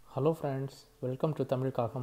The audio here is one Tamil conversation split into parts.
hello friends welcome to Tamil காகம்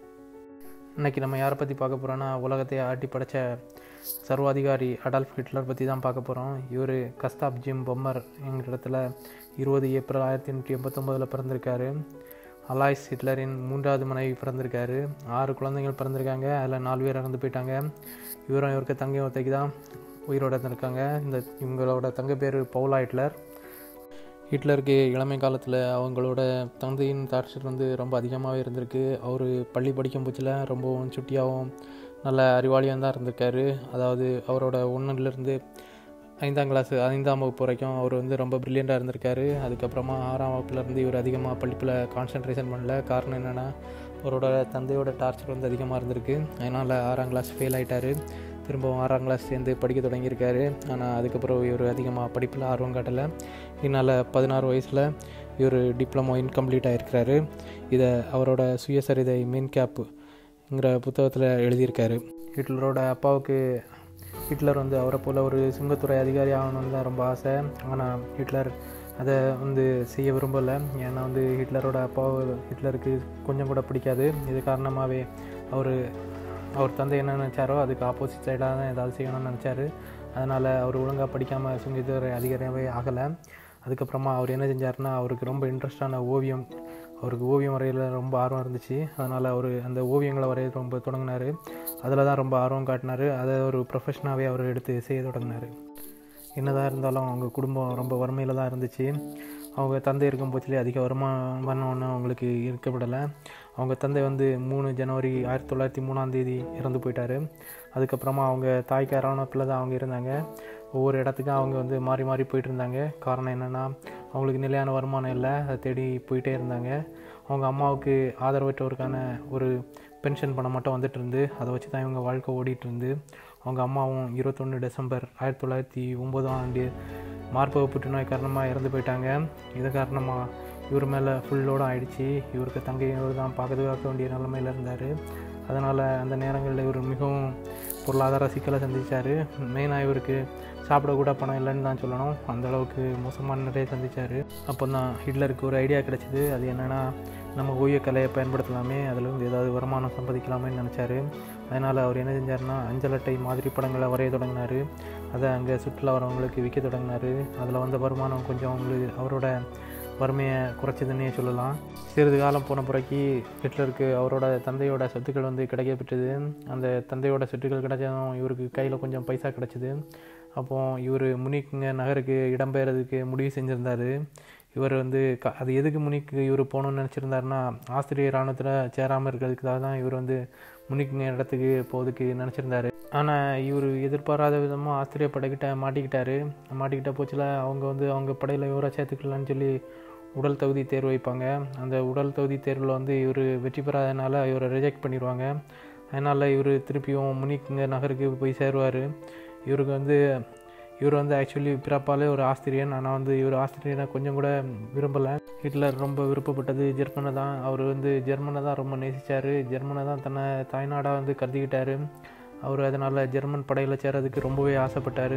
இன்றைக்கி நம்ம யாரை பற்றி பார்க்க போகிறோன்னா உலகத்தை ஆட்டி படைச்ச சர்வாதிகாரி அடால்ஃப் ஹிட்லர் பற்றி தான் பார்க்க போகிறோம் இவர் கஸ்தாப் ஜிம் பொம்மர் என்கிற இடத்துல இருபது ஏப்ரல் ஆயிரத்தி எண்ணூற்றி எண்பத்தொம்போதில் பிறந்திருக்காரு அலாய்ஸ் ஹிட்லரின் மூன்றாவது மனைவி பிறந்திருக்காரு ஆறு குழந்தைகள் பிறந்திருக்காங்க அதில் நாலு பேர் இறந்து போயிட்டாங்க இவரும் இவருக்கு தங்கை ஒருத்தைக்கு தான் உயிரோட இருந்திருக்காங்க இந்த இவங்களோட தங்கை பேர் பவுலா ஹிட்லர் ஹிட்லருக்கு இளமை காலத்தில் அவங்களோட தந்தையின் டார்ச்சர் வந்து ரொம்ப அதிகமாகவே இருந்திருக்கு அவர் பள்ளி படிக்கும் போச்சில் ரொம்பவும் சுட்டியாகவும் நல்ல அறிவாளியாக தான் இருந்திருக்காரு அதாவது அவரோட ஒன்றுலேருந்து ஐந்தாம் கிளாஸ் ஐந்தாம் வகுப்பு வரைக்கும் அவர் வந்து ரொம்ப ப்ரில்லியண்ட்டாக இருந்திருக்காரு அதுக்கப்புறமா ஆறாம் வகுப்புலேருந்து இவர் அதிகமாக படிப்பில் கான்சன்ட்ரேஷன் பண்ணல காரணம் என்னென்னா அவரோட தந்தையோட டார்ச்சர் வந்து அதிகமாக இருந்திருக்கு அதனால் ஆறாம் கிளாஸ் ஃபெயில் ஆகிட்டார் திரும்பவும் ஆறாம் கிளாஸ் சேர்ந்து படிக்க தொடங்கியிருக்காரு ஆனால் அதுக்கப்புறம் இவர் அதிகமாக படிப்பில் ஆர்வம் காட்டலை இதனால் பதினாறு வயசில் இவர் டிப்ளமோ இன்கம்ப்ளீட் ஆகிருக்கிறாரு இதை அவரோட சுயசரிதை மீன் கேப்புங்கிற புத்தகத்தில் எழுதியிருக்காரு ஹிட்லரோட அப்பாவுக்கு ஹிட்லர் வந்து அவரை போல் ஒரு சுங்கத்துறை அதிகாரி ஆகணும்னு தான் ரொம்ப ஆசை ஆனால் ஹிட்லர் அதை வந்து செய்ய விரும்பலை ஏன்னா வந்து ஹிட்லரோட அப்பாவை ஹிட்லருக்கு கொஞ்சம் கூட பிடிக்காது இது காரணமாகவே அவர் அவர் தந்தை என்ன நினச்சாரோ அதுக்கு ஆப்போசிட் சைடாக தான் ஏதாவது செய்யணும்னு நினச்சாரு அதனால் அவர் ஒழுங்காக படிக்காமல் சுங்கத்துறை அதிகாரியாகவே ஆகலை அதுக்கப்புறமா அவர் என்ன செஞ்சாருன்னா அவருக்கு ரொம்ப இன்ட்ரெஸ்டான ஓவியம் அவருக்கு ஓவியம் வரையில் ரொம்ப ஆர்வம் இருந்துச்சு அதனால் அவர் அந்த ஓவியங்களை வரைய ரொம்ப தொடங்கினார் அதில் தான் ரொம்ப ஆர்வம் காட்டினார் அதை ஒரு ப்ரொஃபஷனாகவே அவர் எடுத்து செய்ய தொடங்கினார் என்னதான் இருந்தாலும் அவங்க குடும்பம் ரொம்ப வறுமையில் தான் இருந்துச்சு அவங்க தந்தை இருக்கும் போச்சிலே அதிக வருமானம் பண்ணோன்னு அவங்களுக்கு இருக்கப்படலை அவங்க தந்தை வந்து மூணு ஜனவரி ஆயிரத்தி தொள்ளாயிரத்தி மூணாம் தேதி இறந்து போயிட்டார் அதுக்கப்புறமா அவங்க தாய்க்கு அரணப்பில் தான் அவங்க இருந்தாங்க ஒவ்வொரு இடத்துக்கும் அவங்க வந்து மாறி மாறி போயிட்டு இருந்தாங்க காரணம் என்னென்னா அவங்களுக்கு நிலையான வருமானம் இல்லை அதை தேடி போயிட்டே இருந்தாங்க அவங்க அம்மாவுக்கு ஆதரவற்றவருக்கான ஒரு பென்ஷன் பணம் மட்டும் வந்துட்டு இருந்து அதை வச்சு தான் இவங்க வாழ்க்கை ஓடிட்டு இருந்து அவங்க அம்மாவும் இருபத்தொன்று டிசம்பர் ஆயிரத்தி தொள்ளாயிரத்தி ஒம்போதாம் ஆண்டு மார்பக புற்றுநோய் காரணமாக இறந்து போயிட்டாங்க இது காரணமாக இவர் மேலே ஃபுல் லோடும் ஆயிடுச்சு இவருக்கு தங்கை இவர் தான் பாதுகாக்க வேண்டிய நிலைமையில் இருந்தார் அதனால் அந்த நேரங்களில் இவர் மிகவும் பொருளாதார சிக்கலை சந்தித்தார் மெயினாக இவருக்கு சாப்பிடக்கூட பணம் இல்லைன்னு தான் சொல்லணும் அந்தளவுக்கு மோசமான நிறைய சந்தித்தார் அப்போ தான் ஹிட்லருக்கு ஒரு ஐடியா கிடச்சிது அது என்னென்னா நம்ம ஓவியக்கலையை பயன்படுத்தலாமே அதில் வந்து ஏதாவது வருமானம் சம்பாதிக்கலாமேன்னு நினச்சாரு அதனால் அவர் என்ன செஞ்சார்னா அஞ்சல் அட்டை மாதிரி படங்களை வரைய தொடங்கினார் அதை அங்கே சுற்றுலா வரவங்களுக்கு விற்க தொடங்கினார் அதில் வந்த வருமானம் கொஞ்சம் அவங்களுக்கு அவரோட வறுமையை குறைச்சதுன்னே சொல்லலாம் சிறிது காலம் போன பிறகு ஹிட்லருக்கு அவரோட தந்தையோட சொத்துக்கள் வந்து கிடைக்கப்பெற்றது அந்த தந்தையோட சொத்துக்கள் கிடைச்சதும் இவருக்கு கையில் கொஞ்சம் பைசா கிடச்சிது அப்போ இவர் முனிக்குங்க நகருக்கு இடம்பெயர்றதுக்கு முடிவு செஞ்சுருந்தார் இவர் வந்து க அது எதுக்கு முனிக்கு இவர் போகணுன்னு நினச்சிருந்தாருன்னா ஆஸ்திரேலிய இராணுவத்தில் சேராமல் இருக்கிறதுக்காக தான் இவர் வந்து முனிக்குங்க இடத்துக்கு போகிறதுக்கு நினச்சிருந்தாரு ஆனால் இவர் எதிர்பாராத விதமாக ஆஸ்திரேலிய படைக்கிட்ட மாட்டிக்கிட்டாரு மாட்டிக்கிட்ட போச்சில் அவங்க வந்து அவங்க படையில் இவரை சேர்த்துக்கலான்னு சொல்லி உடல் தகுதி தேர்வு வைப்பாங்க அந்த உடல் தகுதி தேர்வில் வந்து இவர் வெற்றி பெறாதனால இவரை ரிஜெக்ட் பண்ணிடுவாங்க அதனால் இவர் திருப்பியும் முனிக்குங்க நகருக்கு போய் சேருவார் இவருக்கு வந்து இவர் வந்து ஆக்சுவலி பிறப்பாலே ஒரு ஆஸ்திரியன் ஆனால் வந்து இவர் ஆஸ்திரியனை கொஞ்சம் கூட விரும்பலை ஹிட்லர் ரொம்ப விருப்பப்பட்டது ஜெர்மனை தான் அவர் வந்து ஜெர்மனை தான் ரொம்ப நேசித்தார் ஜெர்மனை தான் தன்னை தாய்நாடாக வந்து கருதிக்கிட்டார் அவர் அதனால் ஜெர்மன் படையில் சேரதுக்கு ரொம்பவே ஆசைப்பட்டார்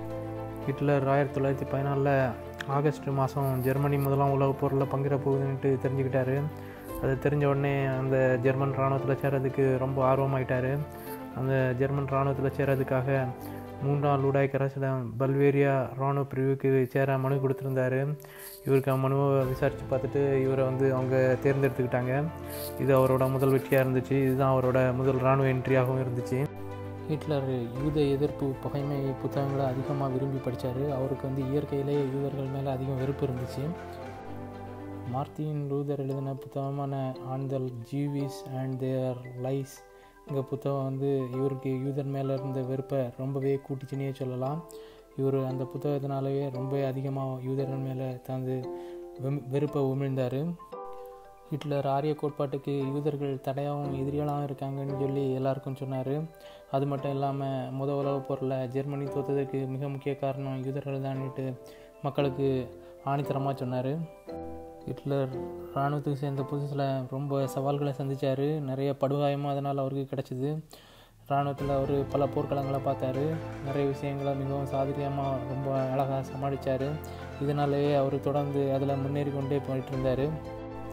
ஹிட்லர் ஆயிரத்தி தொள்ளாயிரத்தி பதினாலில் ஆகஸ்ட் மாதம் ஜெர்மனி முதலாம் உலகப் போரில் பங்கிட போகுதுன்ட்டு தெரிஞ்சுக்கிட்டாரு அது தெரிஞ்ச உடனே அந்த ஜெர்மன் இராணுவத்தில் சேரதுக்கு ரொம்ப ஆர்வமாயிட்டார் அந்த ஜெர்மன் இராணுவத்தில் சேரதுக்காக மூன்றாம் லூடாய் கரசிடம் பல்வேரியா இராணுவ பிரிவுக்கு சேர மனு கொடுத்துருந்தாரு இவருக்கு மனுவை விசாரித்து பார்த்துட்டு இவரை வந்து அவங்க தேர்ந்தெடுத்துக்கிட்டாங்க இது அவரோட முதல் வெற்றியாக இருந்துச்சு இதுதான் அவரோட முதல் இராணுவ என்ட்ரியாகவும் இருந்துச்சு ஹிட்லர் யூத எதிர்ப்பு பகைமை புத்தகங்களை அதிகமாக விரும்பி படித்தார் அவருக்கு வந்து இயற்கையிலே யூதர்கள் மேலே அதிகம் வெறுப்பு இருந்துச்சு மார்த்தின் லூதர் எழுதின புத்தகமான on the Jews and their lies இந்த புத்தகம் வந்து இவருக்கு யூதர் மேலே இருந்த வெறுப்பை ரொம்பவே கூட்டிச்சுன்னே சொல்லலாம் இவர் அந்த புத்தகத்தினாலேயே ரொம்ப அதிகமாக யூதர்கள் மேலே தனது வெறுப்பை உமிழ்ந்தார் ஹிட்லர் ஆரிய கோட்பாட்டுக்கு யூதர்கள் தடையாகவும் எதிரிகளாகவும் இருக்காங்கன்னு சொல்லி எல்லாருக்கும் சொன்னார் அது மட்டும் இல்லாமல் முத உலக போரில் ஜெர்மனி தோற்றதுக்கு மிக முக்கிய காரணம் யூதர்கள் தான்ட்டு மக்களுக்கு ஆணித்தரமாக சொன்னார் ஹிட்லர் இராணுவத்துக்கு சேர்ந்த புதுசில் ரொம்ப சவால்களை சந்தித்தார் நிறைய படுகாயமும் அதனால் அவருக்கு கிடச்சிது இராணுவத்தில் அவர் பல போர்க்களங்களை பார்த்தாரு நிறைய விஷயங்களை மிகவும் சாதுரியமாக ரொம்ப அழகாக சமாளித்தார் இதனாலேயே அவர் தொடர்ந்து அதில் முன்னேறி கொண்டே போயிட்டு இருந்தார்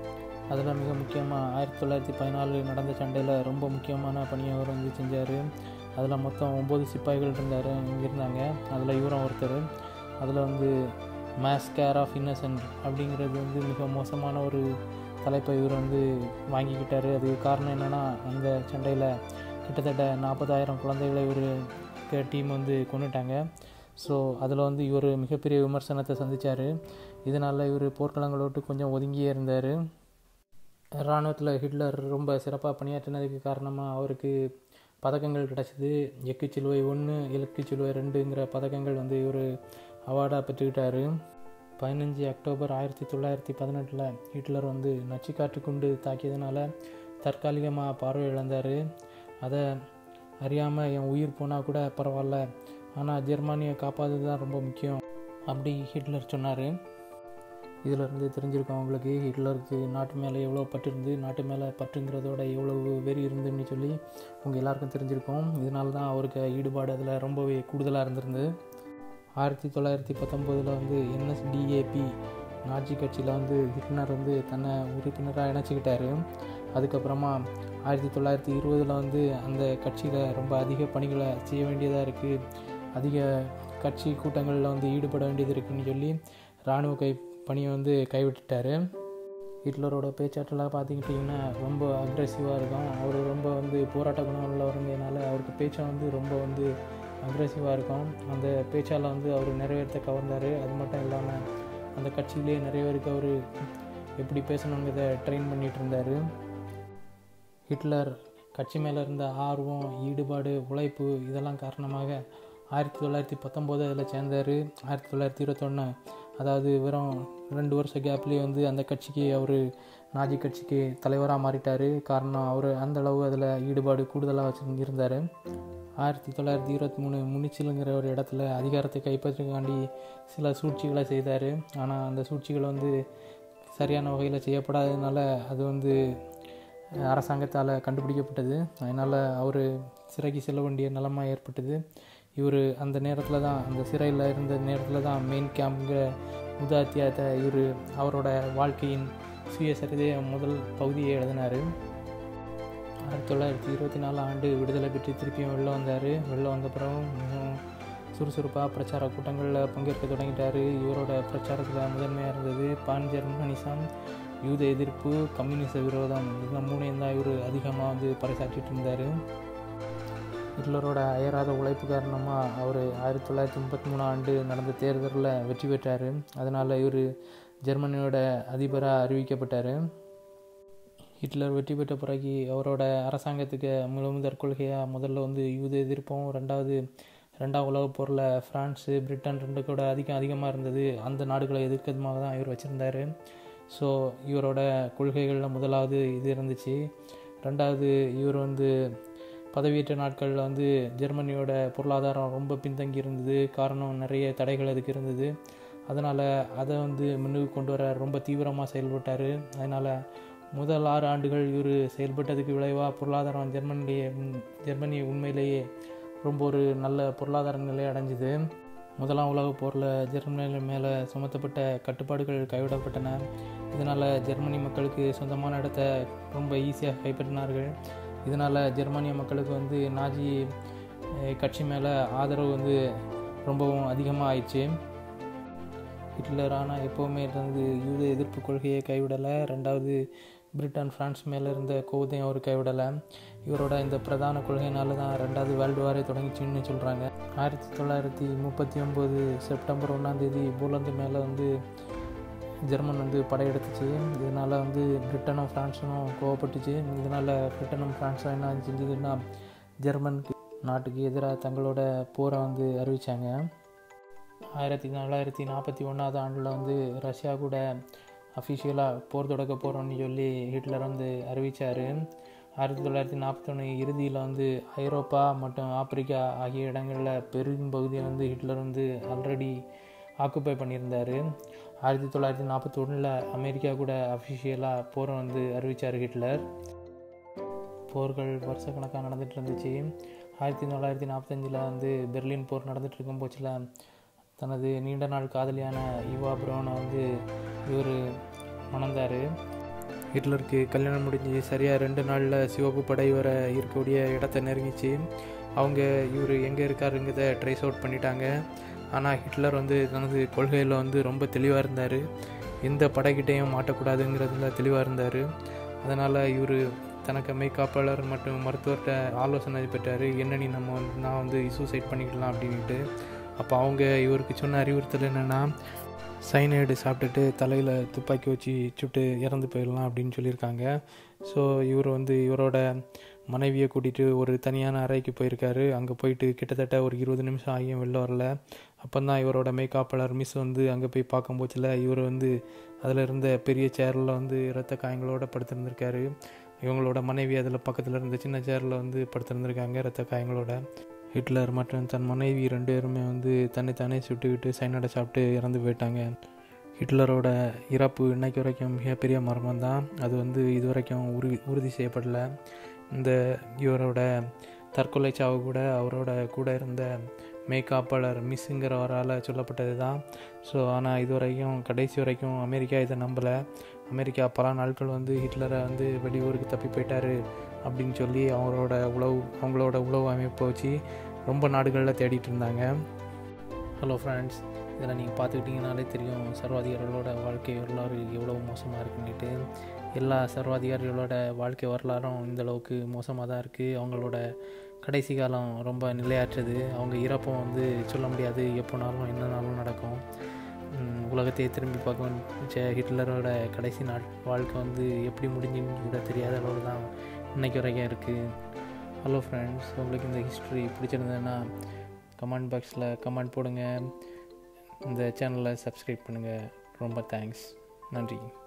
அதில் மிக முக்கியமாக ஆயிரத்தி தொள்ளாயிரத்தி பதினாலு நடந்த சண்டையில் ரொம்ப முக்கியமான பணியை அவர் வந்து செஞ்சார் அதில் மொத்தம் ஒம்பது சிப்பாய்கள் இருந்தார் இங்கே இருந்தாங்க அதில் இவரும் ஒருத்தர் அதில் வந்து மேஸ் கேர் ஆஃப் இன்னசென்ட் அப்படிங்கிறது வந்து மிக மோசமான ஒரு தலைப்பை இவர் வந்து வாங்கிக்கிட்டார் அதுக்கு காரணம் என்னென்னா அந்த சண்டையில் கிட்டத்தட்ட நாற்பதாயிரம் குழந்தைகளை இவர் டீம் வந்து கொண்டுட்டாங்க ஸோ அதில் வந்து இவர் மிகப்பெரிய விமர்சனத்தை சந்தித்தார் இதனால் இவர் போர்க்களங்களை விட்டு கொஞ்சம் ஒதுங்கியே இருந்தார் இராணுவத்தில் ஹிட்லர் ரொம்ப சிறப்பாக பணியாற்றினதுக்கு காரணமாக அவருக்கு பதக்கங்கள் கிடச்சிது எக்கு சிலுவை ஒன்று இலக்கு சிலுவை ரெண்டுங்கிற பதக்கங்கள் வந்து இவர் அவார்டாக பெற்றுக்கிட்டார் பதினஞ்சு அக்டோபர் ஆயிரத்தி தொள்ளாயிரத்தி பதினெட்டில் ஹிட்லர் வந்து நச்சுக்காற்று குண்டு தாக்கியதுனால தற்காலிகமாக பார்வை இழந்தார் அதை அறியாமல் என் உயிர் போனால் கூட பரவாயில்ல ஆனால் ஜெர்மானியை காப்பாற்றுறது தான் ரொம்ப முக்கியம் அப்படி ஹிட்லர் சொன்னார் இதிலிருந்து தெரிஞ்சிருக்கோம் அவங்களுக்கு ஹிட்லருக்கு நாட்டு மேலே எவ்வளோ பற்று இருந்து நாட்டு மேலே பற்றுங்கிறதோட எவ்வளவு வெறி இருந்துன்னு சொல்லி உங்கள் எல்லாருக்கும் தெரிஞ்சிருக்கோம் இதனால தான் அவருக்கு ஈடுபாடு அதில் ரொம்பவே கூடுதலாக இருந்திருந்து ஆயிரத்தி தொள்ளாயிரத்தி பத்தொம்போதில் வந்து என்எஸ்டிஏபி நாஜி கட்சியில் வந்து ஹிட்லர் வந்து தன்னை உறுப்பினராக இணைச்சிக்கிட்டாரு அதுக்கப்புறமா ஆயிரத்தி தொள்ளாயிரத்தி இருபதில் வந்து அந்த கட்சியில் ரொம்ப அதிக பணிகளை செய்ய வேண்டியதாக இருக்குது அதிக கட்சி கூட்டங்களில் வந்து ஈடுபட வேண்டியது இருக்குன்னு சொல்லி இராணுவ கை பணியை வந்து கைவிட்டுட்டார் ஹிட்லரோட பேச்சாற்றலாக பார்த்துக்கிட்டிங்கன்னா ரொம்ப அக்ரெசிவாக இருக்கும் அவர் ரொம்ப வந்து போராட்ட குணம் உள்ளவருங்கிறனால அவருக்கு பேச்சை வந்து ரொம்ப வந்து அக்ரெசிவாக இருக்கும் அந்த பேச்சால் வந்து அவர் நிறைவேற்ற கவர்ந்தார் அது மட்டும் இல்லாமல் அந்த கட்சியிலே நிறைய பேருக்கு அவர் எப்படி பேசணுங்கிறத ட்ரெயின் பண்ணிகிட்டு இருந்தார் ஹிட்லர் கட்சி மேலே இருந்த ஆர்வம் ஈடுபாடு உழைப்பு இதெல்லாம் காரணமாக ஆயிரத்தி தொள்ளாயிரத்தி பத்தொம்போது அதில் சேர்ந்தார் ஆயிரத்தி தொள்ளாயிரத்தி இருபத்தொன்று அதாவது வெறும் ரெண்டு வருஷம் கேப்லேயே வந்து அந்த கட்சிக்கு அவர் நாஜி கட்சிக்கு தலைவராக மாறிட்டார் காரணம் அவர் அந்தளவு அதில் ஈடுபாடு கூடுதலாக வச்சு இருந்தார் ஆயிரத்தி தொள்ளாயிரத்தி இருபத்தி மூணு முனிச்சிலுங்கிற ஒரு இடத்துல அதிகாரத்தை கைப்பற்றுக்காண்டி சில சூழ்ச்சிகளை செய்தார் ஆனால் அந்த சூழ்ச்சிகள் வந்து சரியான வகையில் செய்யப்படாததுனால அது வந்து அரசாங்கத்தால் கண்டுபிடிக்கப்பட்டது அதனால் அவர் சிறைக்கு செல்ல வேண்டிய நிலமை ஏற்பட்டது இவர் அந்த நேரத்தில் தான் அந்த சிறையில் இருந்த நேரத்தில் தான் மெயின் கேம்புங்கிற முத அத்தியாயத்தை இவர் அவரோட வாழ்க்கையின் சுயசரிதைய முதல் பகுதியை எழுதினார் ஆயிரத்தி தொள்ளாயிரத்தி இருபத்தி நாலு ஆண்டு விடுதலை பெற்று திருப்பியும் வெளில வந்தார் வெளில வந்த பிறகும் மிகவும் சுறுசுறுப்பாக பிரச்சார கூட்டங்களில் பங்கேற்க தொடங்கிட்டார் இவரோட பிரச்சாரத்தில் முதன்மையாக இருந்தது பான் ஜெர்மனிசம் யூத எதிர்ப்பு கம்யூனிச விரோதம் இந்த மூணையும் தான் இவர் அதிகமாக வந்து பறைசாற்றிட்டு இருந்தார் ஹிட்லரோட அயராத உழைப்பு காரணமாக அவர் ஆயிரத்தி தொள்ளாயிரத்தி முப்பத்தி மூணு ஆண்டு நடந்த தேர்தலில் வெற்றி பெற்றார் அதனால் இவர் ஜெர்மனியோட அதிபராக அறிவிக்கப்பட்டார் ஹிட்லர் வெற்றி பெற்ற பிறகு அவரோட அரசாங்கத்துக்கு முழுமுதற் கொள்கையாக முதல்ல வந்து யூத எதிர்ப்பும் ரெண்டாவது ரெண்டாம் உலகப் போரில் ஃப்ரான்ஸு பிரிட்டன் ரெண்டு கூட அதிகம் அதிகமாக இருந்தது அந்த நாடுகளை எதிர்க்கிறதுமாக தான் இவர் வச்சுருந்தார் ஸோ இவரோட கொள்கைகளில் முதலாவது இது இருந்துச்சு ரெண்டாவது இவர் வந்து பதவியேற்ற நாட்களில் வந்து ஜெர்மனியோட பொருளாதாரம் ரொம்ப பின்தங்கி இருந்தது காரணம் நிறைய தடைகள் அதுக்கு இருந்தது அதனால் அதை வந்து முன்னுக்கு கொண்டு வர ரொம்ப தீவிரமாக செயல்பட்டார் அதனால் முதல் ஆறு ஆண்டுகள் இவர் செயல்பட்டதுக்கு விளைவாக பொருளாதாரம் ஜெர்மனிலேயே ஜெர்மனி உண்மையிலேயே ரொம்ப ஒரு நல்ல பொருளாதார நிலை அடைஞ்சுது முதலாம் உலகப் போரில் ஜெர்மனி மேலே சுமத்தப்பட்ட கட்டுப்பாடுகள் கைவிடப்பட்டன இதனால் ஜெர்மனி மக்களுக்கு சொந்தமான இடத்த ரொம்ப ஈஸியாக கைப்பற்றினார்கள் இதனால் ஜெர்மானிய மக்களுக்கு வந்து நாஜி கட்சி மேலே ஆதரவு வந்து ரொம்பவும் அதிகமாக ஆயிடுச்சு ஹிட்லர் ஆனால் எப்போவுமே இருந்து யூத எதிர்ப்பு கொள்கையை கைவிடலை ரெண்டாவது பிரிட்டன் ஃப்ரான்ஸ் மேலே இருந்த கோவத்தையும் அவர் கைவிடலை இவரோட இந்த பிரதான கொள்கையினால தான் ரெண்டாவது வேர்ல்டு வாரே தொடங்கிச்சுன்னு சொல்கிறாங்க ஆயிரத்தி தொள்ளாயிரத்தி முப்பத்தி ஒம்பது செப்டம்பர் ஒன்றாந்தேதி போலந்து மேலே வந்து ஜெர்மன் வந்து படையெடுத்துச்சு இதனால் வந்து பிரிட்டனும் ஃப்ரான்ஸும் கோவப்பட்டுச்சு இதனால் பிரிட்டனும் ஃப்ரான்ஸும் என்ன செஞ்சதுன்னா ஜெர்மனுக்கு நாட்டுக்கு எதிராக தங்களோட போரை வந்து அறிவித்தாங்க ஆயிரத்தி தொள்ளாயிரத்தி நாற்பத்தி ஒன்றாவது ஆண்டில் வந்து ரஷ்யா கூட அஃபிஷியலாக போர் தொடக்க போகிறோம்னு சொல்லி ஹிட்லர் வந்து அறிவித்தார் ஆயிரத்தி தொள்ளாயிரத்தி நாற்பத்தொன்று இறுதியில் வந்து ஐரோப்பா மற்றும் ஆப்பிரிக்கா ஆகிய இடங்களில் பெரும் பகுதியை வந்து ஹிட்லர் வந்து ஆல்ரெடி ஆக்குப்பை பண்ணியிருந்தார் ஆயிரத்தி தொள்ளாயிரத்தி நாற்பத்தி ஒன்றில் அமெரிக்கா கூட அஃபிஷியலாக போரை வந்து அறிவித்தார் ஹிட்லர் போர்கள் வருஷக்கணக்காக நடந்துகிட்டு இருந்துச்சு ஆயிரத்தி தொள்ளாயிரத்தி நாற்பத்தஞ்சில் வந்து பெர்லின் போர் நடந்துகிட்டு இருக்கும் போச்சில் தனது நீண்ட நாள் காதலியான யுவா ப்ரௌனை வந்து இவர் மணந்தார் ஹிட்லருக்கு கல்யாணம் முடிஞ்சு சரியாக ரெண்டு நாளில் சிவப்பு படை வர இருக்கக்கூடிய இடத்த நெருங்கிச்சு அவங்க இவர் எங்கே இருக்காருங்கிறத ட்ரேஸ் அவுட் பண்ணிட்டாங்க ஆனால் ஹிட்லர் வந்து தனது கொள்கையில் வந்து ரொம்ப தெளிவாக இருந்தார் எந்த படைக்கிட்டையும் மாட்டக்கூடாதுங்கிறதுல தெளிவாக இருந்தார் அதனால் இவர் தனக்கு மெய்காப்பாளர் மற்றும் மருத்துவர்கிட்ட ஆலோசனை பெற்றார் என்ன நீ நம்ம வந்து நான் வந்து சூசைட் பண்ணிக்கலாம் அப்படின்ட்டு அப்போ அவங்க இவருக்கு சொன்ன அறிவுறுத்தல் என்னென்னா சைனைடு சாப்பிட்டுட்டு தலையில் துப்பாக்கி வச்சு சுட்டு இறந்து போயிடலாம் அப்படின்னு சொல்லியிருக்காங்க ஸோ இவர் வந்து இவரோட மனைவியை கூட்டிகிட்டு ஒரு தனியான அறைக்கு போயிருக்காரு அங்கே போயிட்டு கிட்டத்தட்ட ஒரு இருபது நிமிஷம் ஆகியும் வெளில வரல அப்போ தான் இவரோட மேக்காப்பாளர் மிஸ் வந்து அங்கே போய் பார்க்கும்போச்சில் இவர் வந்து அதில் இருந்த பெரிய சேரில் வந்து இரத்த காயங்களோட படுத்திருந்திருக்காரு இவங்களோட மனைவி அதில் பக்கத்தில் இருந்த சின்ன சேரில் வந்து படுத்திருந்திருக்காங்க இரத்த காயங்களோட ஹிட்லர் மற்றும் தன் மனைவி ரெண்டு பேருமே வந்து தன்னைத்தானே சுட்டுக்கிட்டு சைனடை சாப்பிட்டு இறந்து போயிட்டாங்க ஹிட்லரோட இறப்பு இன்னைக்கு வரைக்கும் மிகப்பெரிய மர்மம் தான் அது வந்து இது வரைக்கும் உறுதி உறுதி செய்யப்படலை இந்த இவரோட தற்கொலை சாவு கூட அவரோட கூட இருந்த மேக்காப்பாளர் மிஸ்ஸுங்கிறவரால் சொல்லப்பட்டது தான் ஸோ ஆனால் இது வரைக்கும் கடைசி வரைக்கும் அமெரிக்கா இதை நம்பலை அமெரிக்கா பல நாட்கள் வந்து ஹிட்லரை வந்து வெளியூருக்கு தப்பி போயிட்டாரு அப்படின்னு சொல்லி அவரோட உளவு அவங்களோட உளவு அமைப்பை வச்சு ரொம்ப நாடுகளில் தேடிட்டு இருந்தாங்க ஹலோ ஃப்ரெண்ட்ஸ் இதில் நீங்கள் பார்த்துக்கிட்டிங்கனாலே தெரியும் சர்வாதிகாரிகளோட வாழ்க்கை வரலாறு எவ்வளோ மோசமாக இருக்குன்னுட்டு எல்லா சர்வாதிகாரிகளோட வாழ்க்கை வரலாறும் இந்த அளவுக்கு மோசமாக தான் இருக்குது அவங்களோட கடைசி காலம் ரொம்ப நிலையாற்றது அவங்க இறப்பும் வந்து சொல்ல முடியாது எப்போனாலும் என்னனாலும் நடக்கும் உலகத்தையே திரும்பி பார்க்க வச்ச ஹிட்லரோட கடைசி நாள் வாழ்க்கை வந்து எப்படி முடிஞ்சுன்னு கூட தெரியாத அளவு தான் இன்றைக்கு வரைக்கும் இருக்குது ஹலோ ஃப்ரெண்ட்ஸ் உங்களுக்கு இந்த ஹிஸ்ட்ரி பிடிச்சிருந்ததுன்னா கமெண்ட் பாக்ஸில் கமெண்ட் போடுங்க இந்த சேனலை சப்ஸ்கிரைப் பண்ணுங்கள் ரொம்ப தேங்க்ஸ் நன்றி